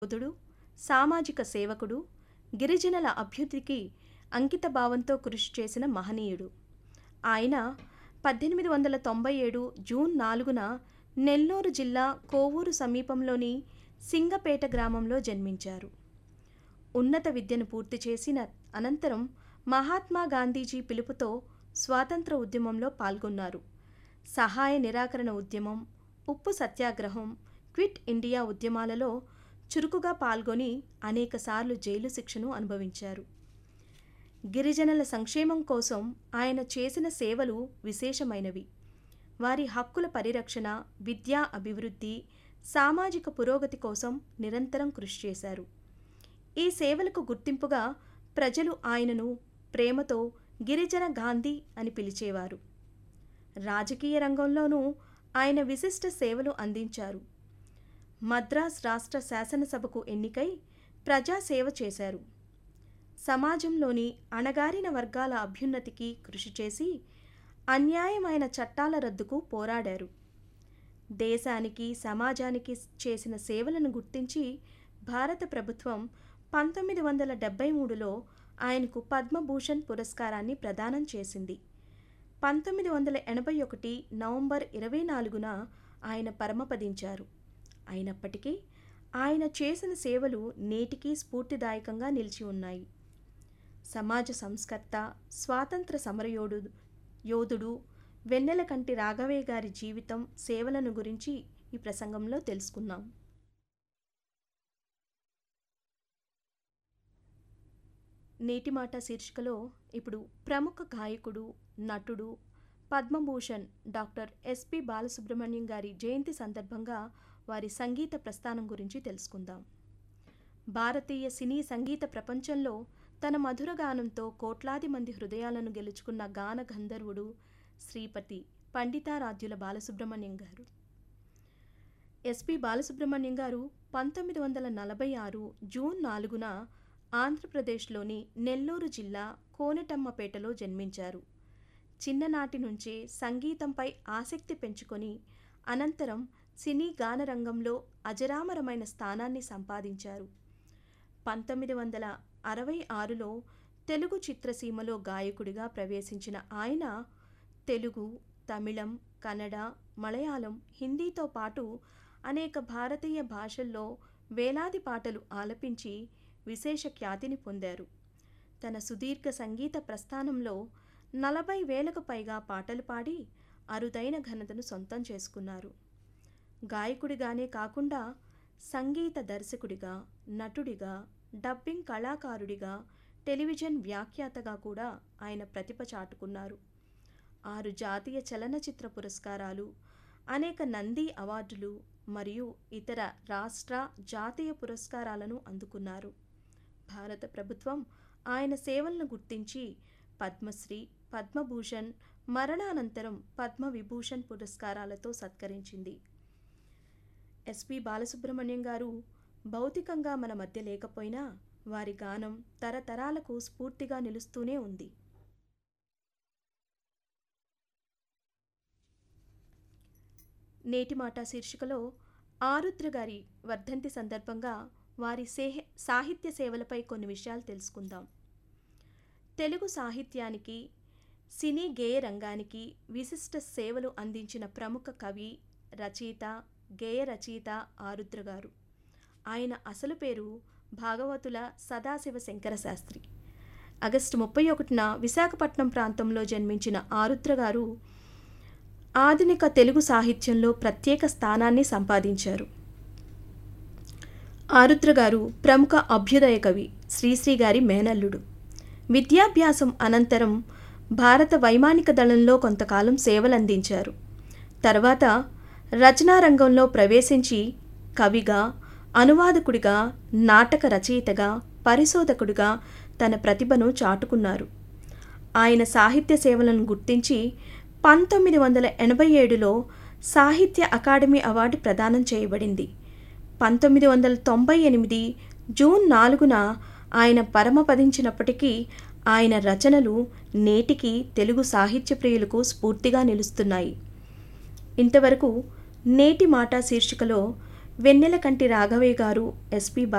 యోధుడు సామాజిక సేవకుడు గిరిజనుల అభ్యున్నతికి అంకిత భావంతో కృషి చేసిన మహనీయుడు ఆయన పద్దెనిమిది వందల తొంభై ఏడు జూన్ నాలుగున నెల్లూరు జిల్లా కోవూరు సమీపంలోని సింగపేట గ్రామంలో జన్మించారు ఉన్నత విద్యను పూర్తి చేసిన అనంతరం మహాత్మా గాంధీజీ పిలుపుతో స్వాతంత్ర ఉద్యమంలో పాల్గొన్నారు సహాయ నిరాకరణ ఉద్యమం ఉప్పు సత్యాగ్రహం క్విట్ ఇండియా ఉద్యమాలలో చురుకుగా పాల్గొని అనేకసార్లు జైలు శిక్షను అనుభవించారు గిరిజనుల సంక్షేమం కోసం ఆయన చేసిన సేవలు విశేషమైనవి వారి హక్కుల పరిరక్షణ విద్యా అభివృద్ధి సామాజిక పురోగతి కోసం నిరంతరం కృషి చేశారు ఈ సేవలకు గుర్తింపుగా ప్రజలు ఆయనను ప్రేమతో గిరిజన గాంధీ అని పిలిచేవారు రాజకీయ రంగంలోనూ ఆయన విశిష్ట సేవలు అందించారు మద్రాస్ రాష్ట్ర శాసనసభకు ఎన్నికై ప్రజాసేవ చేశారు సమాజంలోని అణగారిన వర్గాల అభ్యున్నతికి కృషి చేసి అన్యాయమైన చట్టాల రద్దుకు పోరాడారు దేశానికి సమాజానికి చేసిన సేవలను గుర్తించి భారత ప్రభుత్వం పంతొమ్మిది వందల డెబ్బై మూడులో ఆయనకు పద్మభూషణ్ పురస్కారాన్ని ప్రదానం చేసింది పంతొమ్మిది వందల ఎనభై ఒకటి నవంబర్ ఇరవై నాలుగున ఆయన పరమపదించారు అయినప్పటికీ ఆయన చేసిన సేవలు నేటికీ స్ఫూర్తిదాయకంగా నిలిచి ఉన్నాయి సమాజ సంస్కర్త స్వాతంత్ర సమరయోడు యోధుడు వెన్నెలకంటి రాఘవయ్య గారి జీవితం సేవలను గురించి ఈ ప్రసంగంలో తెలుసుకున్నాం నేటి మాట శీర్షికలో ఇప్పుడు ప్రముఖ గాయకుడు నటుడు పద్మభూషణ్ డాక్టర్ ఎస్పి బాలసుబ్రహ్మణ్యం గారి జయంతి సందర్భంగా వారి సంగీత ప్రస్థానం గురించి తెలుసుకుందాం భారతీయ సినీ సంగీత ప్రపంచంలో తన మధుర గానంతో కోట్లాది మంది హృదయాలను గెలుచుకున్న గాన గంధర్వుడు శ్రీపతి పండితారాధ్యుల బాలసుబ్రహ్మణ్యం గారు ఎస్పి బాలసుబ్రహ్మణ్యం గారు పంతొమ్మిది వందల నలభై ఆరు జూన్ నాలుగున ఆంధ్రప్రదేశ్లోని నెల్లూరు జిల్లా కోనటమ్మపేటలో జన్మించారు చిన్ననాటి నుంచే సంగీతంపై ఆసక్తి పెంచుకొని అనంతరం సినీ గానరంగంలో అజరామరమైన స్థానాన్ని సంపాదించారు పంతొమ్మిది వందల అరవై ఆరులో తెలుగు చిత్రసీమలో గాయకుడిగా ప్రవేశించిన ఆయన తెలుగు తమిళం కన్నడ మలయాళం హిందీతో పాటు అనేక భారతీయ భాషల్లో వేలాది పాటలు ఆలపించి విశేష ఖ్యాతిని పొందారు తన సుదీర్ఘ సంగీత ప్రస్థానంలో నలభై వేలకు పైగా పాటలు పాడి అరుదైన ఘనతను సొంతం చేసుకున్నారు గాయకుడిగానే కాకుండా సంగీత దర్శకుడిగా నటుడిగా డబ్బింగ్ కళాకారుడిగా టెలివిజన్ వ్యాఖ్యాతగా కూడా ఆయన ప్రతిభ చాటుకున్నారు ఆరు జాతీయ చలనచిత్ర పురస్కారాలు అనేక నంది అవార్డులు మరియు ఇతర రాష్ట్ర జాతీయ పురస్కారాలను అందుకున్నారు భారత ప్రభుత్వం ఆయన సేవలను గుర్తించి పద్మశ్రీ పద్మభూషణ్ మరణానంతరం పద్మవిభూషణ్ పురస్కారాలతో సత్కరించింది ఎస్పి బాలసుబ్రహ్మణ్యం గారు భౌతికంగా మన మధ్య లేకపోయినా వారి గానం తరతరాలకు స్ఫూర్తిగా నిలుస్తూనే ఉంది నేటి మాట శీర్షికలో ఆరుద్ర గారి వర్ధంతి సందర్భంగా వారి సేహ సాహిత్య సేవలపై కొన్ని విషయాలు తెలుసుకుందాం తెలుగు సాహిత్యానికి సినీ గేయ రంగానికి విశిష్ట సేవలు అందించిన ప్రముఖ కవి రచయిత గేయ రచయిత ఆరుద్ర గారు ఆయన అసలు పేరు భాగవతుల సదాశివ శంకర శాస్త్రి ఆగస్టు ముప్పై ఒకటిన విశాఖపట్నం ప్రాంతంలో జన్మించిన ఆరుద్ర గారు ఆధునిక తెలుగు సాహిత్యంలో ప్రత్యేక స్థానాన్ని సంపాదించారు ఆరుద్ర గారు ప్రముఖ అభ్యుదయ కవి శ్రీశ్రీ గారి మేనల్లుడు విద్యాభ్యాసం అనంతరం భారత వైమానిక దళంలో కొంతకాలం సేవలందించారు తర్వాత రచనా రంగంలో ప్రవేశించి కవిగా అనువాదకుడిగా నాటక రచయితగా పరిశోధకుడిగా తన ప్రతిభను చాటుకున్నారు ఆయన సాహిత్య సేవలను గుర్తించి పంతొమ్మిది వందల ఎనభై ఏడులో సాహిత్య అకాడమీ అవార్డు ప్రదానం చేయబడింది పంతొమ్మిది వందల తొంభై ఎనిమిది జూన్ నాలుగున ఆయన పరమపదించినప్పటికీ ఆయన రచనలు నేటికి తెలుగు సాహిత్య ప్రియులకు స్ఫూర్తిగా నిలుస్తున్నాయి ఇంతవరకు నేటి మాట శీర్షికలో వెన్నెల కంటి రాఘవయ్య గారు ఎస్పి